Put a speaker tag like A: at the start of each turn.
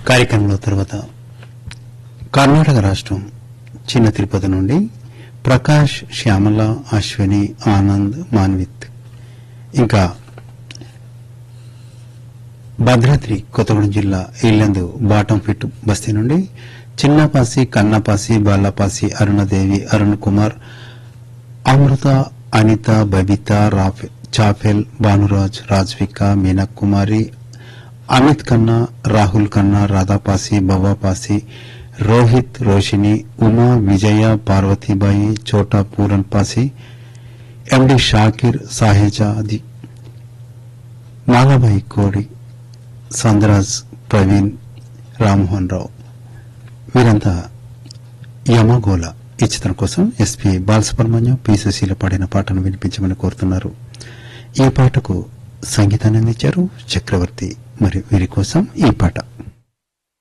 A: కార్యక్రమంలో తర్వాత కర్ణాటక రాష్ట్రం చిన్న తిరుపతి నుండి ప్రకాష్ శ్యామల అశ్విని ఆనంద్ మాన్విత్ ఇంకా భద్రాద్రి కొత్తగూడెం జిల్లా ఇల్లందు బాటం ఫిట్ బస్తీ నుండి చిన్నపాసి కన్నపాసి బాలపాసి అరుణదేవి అరుణ్ కుమార్ అమృత అనిత బబిత రాఫె చాఫెల్ భానురాజ్ రాజ్విక మీనా కుమారి అమిత్ ఖన్నా రాహుల్ ఖన్నా రాధాపాసి బవ్వాపాసి రోహిత్ రోషిని ఉమా విజయ పార్వతీబాయి చోటా పూరన్ పాసి ఎండి షాకిర్ సాహెజాది నాగబాయి కోడి సంద్రాజ్ ప్రవీణ్ రామ్మోహన్ రావు వీరంతా యమగోళ ఈ చిత్రం కోసం ఎస్పీ బాలసుబ్రహ్మణ్యం పి సుశీల పాడిన పాటను వినిపించమని కోరుతున్నారు ఈ పాటకు సంగీతాన్ని అందించారు చక్రవర్తి మరి వీరి కోసం ఈ పాట